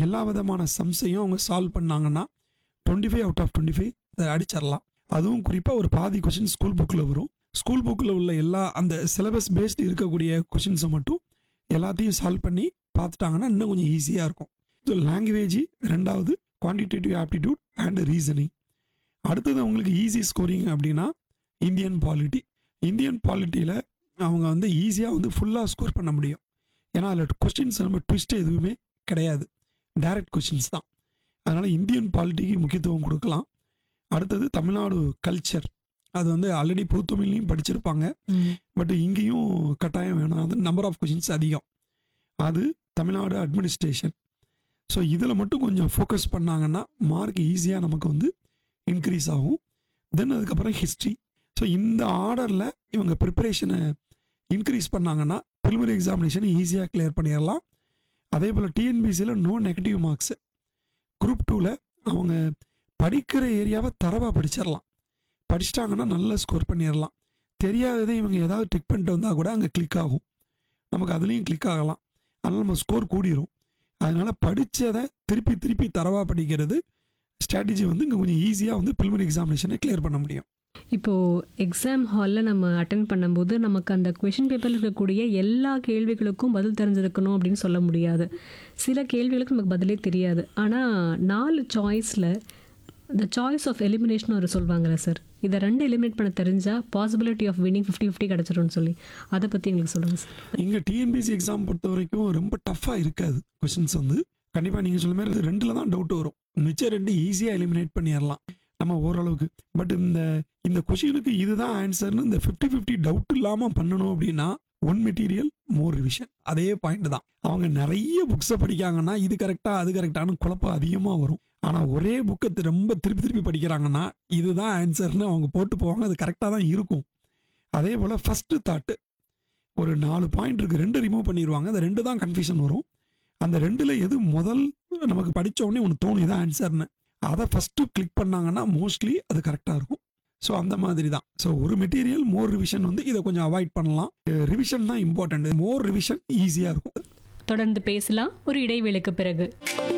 எல்லா விதமான சம்ஸையும் அவங்க சால்வ் பண்ணாங்கன்னா twenty five out of twenty five அதை அடிச்சிடலாம் அதுவும் குறிப்பாக ஒரு பாதி கொஷின் ஸ்கூல் புக்கில் வரும் ஸ்கூல் புக்கில் உள்ள எல்லா அந்த சிலபஸ் பேஸ்டு இருக்கக்கூடிய கொஷின்ஸை மட்டும் எல்லாத்தையும் சால்வ் பண்ணி பார்த்துட்டாங்கன்னா இன்னும் கொஞ்சம் ஈஸியாக இருக்கும் ஸோ லாங்குவேஜ் ரெண்டாவது குவான்டிடேட்டிவ் ஆப்டிடியூட் அண்ட் ரீசனிங் அடுத்தது அவங்களுக்கு ஈஸி ஸ்கோரிங் அப்படின்னா இந்தியன் பாலிட்டி இந்தியன் பாலிட்டியில் அவங்க வந்து ஈஸியாக வந்து ஃபுல்லாக ஸ்கோர் பண்ண முடியும் ஏன்னா அதில் கொஸ்டின்ஸ் நம்ம ட்விஸ்ட் எதுவுமே கிடையாது டைரக்ட் கொஸ்டின்ஸ் தான் அதனால் இந்தியன் பாலிட்டிக்கு முக்கியத்துவம் கொடுக்கலாம் அடுத்தது தமிழ்நாடு கல்ச்சர் அது வந்து ஆல்ரெடி புதுத்தமிழ்லையும் படிச்சிருப்பாங்க பட் இங்கேயும் கட்டாயம் வேணும் அது நம்பர் ஆஃப் கொஷின்ஸ் அதிகம் அது தமிழ்நாடு அட்மினிஸ்ட்ரேஷன் ஸோ இதில் மட்டும் கொஞ்சம் ஃபோக்கஸ் பண்ணாங்கன்னா மார்க் ஈஸியாக நமக்கு வந்து இன்க்ரீஸ் ஆகும் தென் அதுக்கப்புறம் ஹிஸ்ட்ரி ஸோ இந்த ஆர்டரில் இவங்க ப்ரிப்பரேஷனை இன்க்ரீஸ் பண்ணாங்கன்னா ப்ரிலிமினரி எக்ஸாமினேஷன் ஈஸியாக கிளியர் பண்ணிடலாம் அதே போல் டிஎன்பிசியில் நோ நெகட்டிவ் மார்க்ஸு குரூப் டூவில் அவங்க படிக்கிற ஏரியாவை தரவாக படிச்சிடலாம் படிச்சிட்டாங்கன்னா நல்லா ஸ்கோர் பண்ணிடலாம் தெரியாததை இவங்க ஏதாவது டிக் பண்ணிட்டு வந்தால் கூட அங்கே கிளிக் ஆகும் நமக்கு அதுலேயும் கிளிக் ஆகலாம் அதனால் நம்ம ஸ்கோர் கூடிரும் அதனால் படித்ததை திருப்பி திருப்பி தரவாக படிக்கிறது ஸ்ட்ராட்டஜி வந்து இங்கே கொஞ்சம் ஈஸியாக வந்து ப்ரிலிமினரி எக்ஸாமினேஷனை கிளியர் பண்ண முடியும் இப்போது எக்ஸாம் ஹாலில் நம்ம அட்டன் பண்ணும்போது நமக்கு அந்த கொஷின் பேப்பரில் இருக்கக்கூடிய எல்லா கேள்விகளுக்கும் பதில் தெரிஞ்சிருக்கணும் அப்படின்னு சொல்ல முடியாது சில கேள்விகளுக்கு நமக்கு பதிலே தெரியாது ஆனால் நாலு சாய்ஸில் இந்த சாய்ஸ் ஆஃப் எலிமினேஷன் ஒரு சொல்லுவாங்கல்ல சார் இதை ரெண்டு எலிமினேட் பண்ண தெரிஞ்சால் possibility of winning fifty fifty கிடச்சிரும்னு சொல்லி அதை பற்றி எங்களுக்கு சொல்லுங்கள் சார் இங்கே டிஎன்பிசி எக்ஸாம் பொறுத்த வரைக்கும் ரொம்ப டஃப்பாக இருக்காது கொஷின்ஸ் வந்து கண்டிப்பாக நீங்கள் சொல்ல மாதிரி ரெண்டில் தான் டவுட் வரும் மிச்சம் ரெண்டு ஈஸியாக எலிமினேட் பண்ணிடலாம் நம்ம ஓரளவுக்கு பட் இந்த இந்த கொஷினுக்கு இதுதான் ஆன்சர்னு இந்த ஃபிஃப்டி ஃபிஃப்டி டவுட் இல்லாமல் பண்ணணும் அப்படின்னா ஒன் மெட்டீரியல் மோர் ரிவிஷன் அதே பாயிண்ட் தான் அவங்க நிறைய புக்ஸை படிக்காங்கன்னா இது கரெக்டாக அது கரெக்டானு குழப்பம் அதிகமாக வரும் ஆனால் ஒரே புக்கை ரொம்ப திருப்பி திருப்பி படிக்கிறாங்கன்னா இதுதான் ஆன்சர்னு அவங்க போட்டு போவாங்க அது கரெக்டாக தான் இருக்கும் அதே போல் ஃபஸ்ட்டு தாட்டு ஒரு நாலு பாயிண்ட் இருக்குது ரெண்டு ரிமூவ் பண்ணிடுவாங்க அந்த ரெண்டு தான் கன்ஃபியூஷன் வரும் அந்த ரெண்டில் எது முதல் நமக்கு படிச்ச உடனே ஒன்று தோணும் இதான் ஆன்சர்னு அதை ஃபஸ்ட்டு கிளிக் பண்ணாங்கன்னா மோஸ்ட்லி அது கரெக்டாக இருக்கும் ஸோ அந்த மாதிரி தான் ஸோ ஒரு மெட்டீரியல் மோர் ரிவிஷன் வந்து இதை கொஞ்சம் அவாய்ட் பண்ணலாம் ரிவிஷன் தான் இம்பார்ட்டன்ட் மோர் ரிவிஷன் ஈஸியாக இருக்கும் தொடர்ந்து பேசலாம் ஒரு இடைவேளைக்கு பிறகு